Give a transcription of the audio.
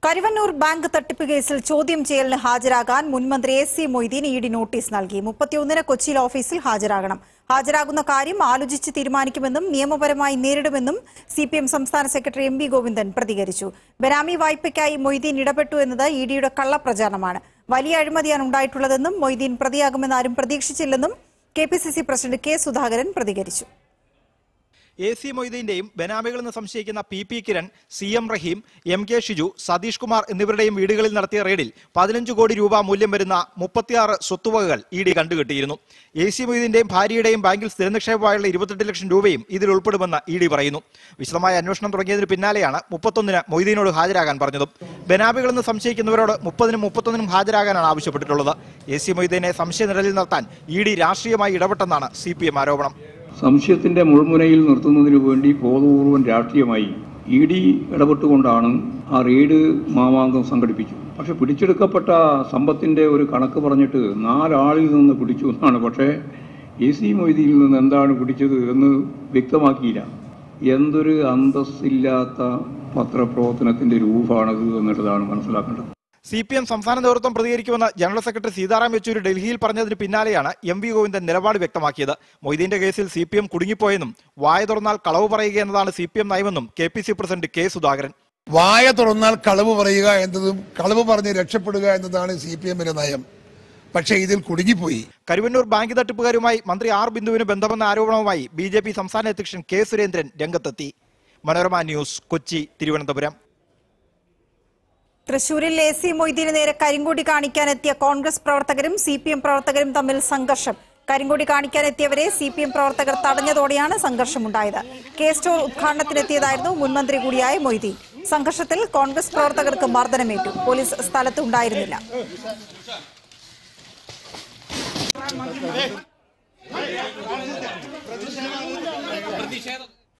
Karuvannur bank തട്ടിപ്പ് കേസിൽ ചോദ്യം ചെയ്യലിന് ഹാജരാകാൻ മുൻമന്ത്രി A C Moideen E D notice നൽകി മുപ്പത്തിയൊന്നിന് കൊച്ചിയിൽ ഓഫീസിൽ ഹാജരാകണം ഹാജരാകുന്ന കാര്യം ആലോചിച്ച് തീരുമാനിക്കുമെന്നും നിയമപരമായി നേരിടുമെന്നും സി പി എം സംസ്ഥാന സെക്രട്ടറി എം വി ഗോവിന്ദൻ പ്രതികരിച്ചു ബനാമി വായ്പയ്ക്കായി മൊയ്തീൻ ഇടപെട്ടു എന്നത് ഇ ഡിയുടെ കള്ളപ്രചാരണമാണ് വലിയ അഴിമതിയാണ് ഉണ്ടായിട്ടുള്ളതെന്നും മൊയ്തീൻ പ്രതിയാകുമെന്ന് ആരും പ്രതീക്ഷിച്ചില്ലെന്നും K P C C president K Sudhakaran പ്രതികരിച്ചു എ സി മൊയ്തീന്റെയും ബനാമികളെന്ന് സംശയിക്കുന്ന P P Kiran C M Rahim M K Shiju Satheesh Kumar എന്നിവരുടെയും വീടുകളിൽ നടത്തിയ റെയ്ഡിൽ പതിനഞ്ച് കോടി രൂപ മൂല്യം വരുന്ന മുപ്പത്തിയാറ് സ്വത്തുവകകൾ ഇ ഡി കണ്ടുകെട്ടിയിരുന്നു എ സി മൊയ്തീന്റെയും ഭാര്യയുടെയും ബാങ്കിൽ സ്ഥിരനിക്ഷേപമായുള്ള ഇരുപത്തെട്ട് ലക്ഷം രൂപയും ഇതിൽ ഉൾപ്പെടുമെന്ന് ഇ ഡി പറയുന്നു വിശദമായ അന്വേഷണം തുടങ്ങിയതിന് പിന്നാലെയാണ് മുപ്പത്തൊന്നിന് മൊയ്തീനോട് ഹാജരാകാൻ പറഞ്ഞതും ബനാമികളെന്ന് സംശയിക്കുന്നവരോട് മുപ്പതിനും മുപ്പത്തൊന്നിനും ഹാജരാകാനാണ് ആവശ്യപ്പെട്ടിട്ടുള്ളത് എ സി മൊയ്തീനെ സംശയനിഴലിൽ നിർത്താൻ ഇ ഡി രാഷ്ട്രീയമായി ഇടപെട്ടെന്നാണ് സി പി എം ആരോപണം സംശയത്തിന്റെ മുൾമുനയിൽ നിർത്തുന്നതിനു വേണ്ടി ബോധപൂർവം രാഷ്ട്രീയമായി ഇ ഡി ഇടപെട്ടുകൊണ്ടാണ് ആ റെയ്ഡ് മാമാങ്കം സംഘടിപ്പിച്ചു പക്ഷെ പിടിച്ചെടുക്കപ്പെട്ട സമ്പത്തിന്റെ ഒരു കണക്ക് പറഞ്ഞിട്ട് നാലാളിൽ നിന്ന് പിടിച്ചു എന്നാണ് പക്ഷേ എ സി മൊയ്തിയിൽ നിന്ന് എന്താണ് പിടിച്ചത് എന്ന് വ്യക്തമാക്കിയില്ല എന്തൊരു അന്തസ്സില്ലാത്ത പത്രപ്രവർത്തനത്തിന്റെ രൂപമാണത് എന്നുള്ളതാണ് മനസ്സിലാക്കേണ്ടത് സി പി എം സംസ്ഥാന നേതൃത്വം പ്രതികരിക്കുമെന്ന് ജനറൽ സെക്രട്ടറി സീതാറാം യെച്ചൂരി ഡൽഹിയിൽ പറഞ്ഞതിന് പിന്നാലെയാണ് എം വി ഗോവിന്ദൻ നിലപാട് വ്യക്തമാക്കിയത് മൊയ്തീന്റെ കേസിൽ സി പി എം കുടുങ്ങിപ്പോയെന്നും വായ തുറന്നാൽ കളവ് പറയുക എന്നതാണ് സി പി എം നയമെന്നും K P C president K Sudhakaran വായ തുറന്നാൽ കളവ് പറയുക എന്നതും കളവ് പറഞ്ഞ് രക്ഷപ്പെടുക എന്നതാണ് സി പി എമ്മിന്റെ നയം പക്ഷേ ഇതിൽ കുടുങ്ങിപ്പോയി കരുവന്നൂർ ബാങ്ക് തട്ടിപ്പുകാരുമായി മന്ത്രി ആർ ബിന്ദുവിന് ബന്ധമെന്ന ആരോപണവുമായി ബി ജെ പി സംസ്ഥാന അധ്യക്ഷൻ കെ സുരേന്ദ്രൻ രംഗത്തെത്തി മനോരമ ന്യൂസ് കൊച്ചി തിരുവനന്തപുരം തൃശൂരിൽ എ സി മൊയ്തീന് നേരെ കരിങ്കൊടി കാണിക്കാനെത്തിയ കോൺഗ്രസ് പ്രവർത്തകരും സി പി എം പ്രവർത്തകരും തമ്മിൽ സംഘർഷം കരിങ്കൊടി കാണിക്കാനെത്തിയവരെ സി പി എം പ്രവർത്തകർ തടഞ്ഞതോടെയാണ് സംഘർഷമുണ്ടായത് കെ സ്റ്റോർ ഉദ്ഘാടനത്തിനെത്തിയതായിരുന്നു മുൻമന്ത്രി കൂടിയായ മൊയ്തീൻ സംഘർഷത്തിൽ കോൺഗ്രസ് പ്രവർത്തകർക്ക് മർദ്ദനമേറ്റു പോലീസ് സ്ഥലത്ത് ഉണ്ടായിരുന്നില്ല പ്രതിഷേധം